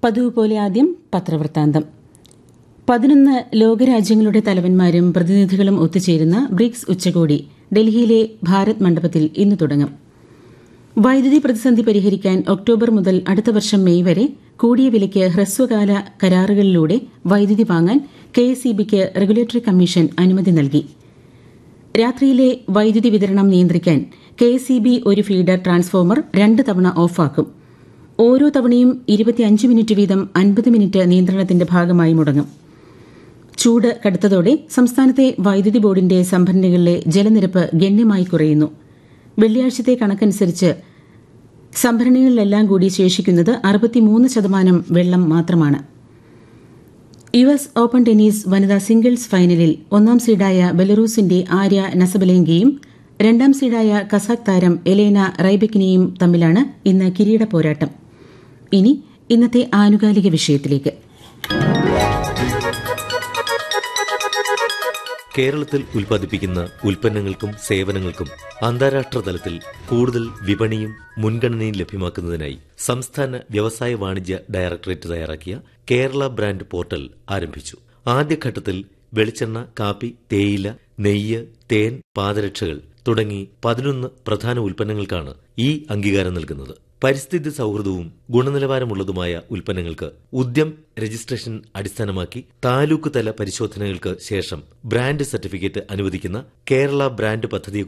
പതിവ് പോലെ ആദ്യം പത്രവൃത്താന്തം പതിനൊന്ന് ലോകരാജ്യങ്ങളുടെ തലവന്മാരും പ്രതിനിധികളും ഒത്തുചേരുന്ന ബ്രിക്സ് ഉച്ചകോടി ഡൽഹിയിലെ ഭാരത് മണ്ഡപത്തിൽ ഇന്ന് തുടങ്ങും വൈദ്യുതി പ്രതിസന്ധി പരിഹരിക്കാൻ ഒക്ടോബർ മുതൽ അടുത്ത വർഷം മെയ് വരെ കൂടിയ വിലയ്ക്ക് ഹ്രസ്വകാല കരാറുകളിലൂടെ വൈദ്യുതി വാങ്ങാൻ കെ എസ് ഇ ബിക്ക് റെഗുലേറ്ററി കമ്മീഷൻ അനുമതി നൽകി രാത്രിയിലെ വൈദ്യുതി വിതരണം നിയന്ത്രിക്കാൻ കെ എസ് ഇ ബി ഒരു ഫീഡർ ട്രാൻസ്ഫോമർ രണ്ട് തവണ ഓഫാക്കും ഓരോ തവണയും ഇരുപത്തിയഞ്ച് മിനിറ്റ് വീതം അൻപത് മിനിറ്റ് നിയന്ത്രണത്തിന്റെ ഭാഗമായി മുടങ്ങും ചൂട് കടുത്തതോടെ സംസ്ഥാനത്തെ വൈദ്യുതി ബോർഡിന്റെ സംഭരണികളിലെ ജലനിരപ്പ് ഗണ്യമായി കുറയുന്നു വെള്ളിയാഴ്ചത്തെ കണക്കനുസരിച്ച് സംഭരണികളിലെല്ലാം കൂടി ശേഷിക്കുന്നത് അറുപത്തിമൂന്ന് ശതമാനം വെള്ളം മാത്രമാണ് യു എസ് ഓപ്പൺ ടെന്നീസ് വനിതാ സിംഗിൾസ് ഫൈനലിൽ ഒന്നാം സീഡായ ബെലറൂസിന്റെ ആര്യ നസബലെങ്കയും രണ്ടാം സീഡായ കസാഖ് താരം എലേന റൈബെക്കിനെയും തമ്മിലാണ് ഇന്ന് കിരീട പോരാട്ടം ഇനി ഇന്നത്തെ ആനുകാലിക വിഷയത്തിലേക്ക് കേരളത്തിൽ ഉൽപ്പാദിപ്പിക്കുന്ന ഉൽപ്പന്നങ്ങൾക്കും സേവനങ്ങൾക്കും അന്താരാഷ്ട്ര തലത്തിൽ കൂടുതൽ വിപണിയും മുൻഗണനയും ലഭ്യമാക്കുന്നതിനായി സംസ്ഥാന വ്യവസായ വാണിജ്യ ഡയറക്ടറേറ്റ് തയ്യാറാക്കിയ കേരള ബ്രാൻഡ് പോർട്ടൽ ആരംഭിച്ചു ആദ്യഘട്ടത്തിൽ വെളിച്ചെണ്ണ കാപ്പി തേയില നെയ്യ് തേൻ പാദരക്ഷകൾ തുടങ്ങി പതിനൊന്ന് പ്രധാന ഉൽപ്പന്നങ്ങൾക്കാണ് ഈ അംഗീകാരം നൽകുന്നത് പരിസ്ഥിതി സൗഹൃദവും ഗുണനിലവാരമുള്ളതുമായ ഉൽപ്പന്നങ്ങൾക്ക് ഉദ്യം രജിസ്ട്രേഷൻ അടിസ്ഥാനമാക്കി താലൂക്ക് തല പരിശോധനകൾക്ക് ശേഷം ബ്രാൻഡ് സർട്ടിഫിക്കറ്റ് അനുവദിക്കുന്ന കേരള ബ്രാൻഡ് പദ്ധതി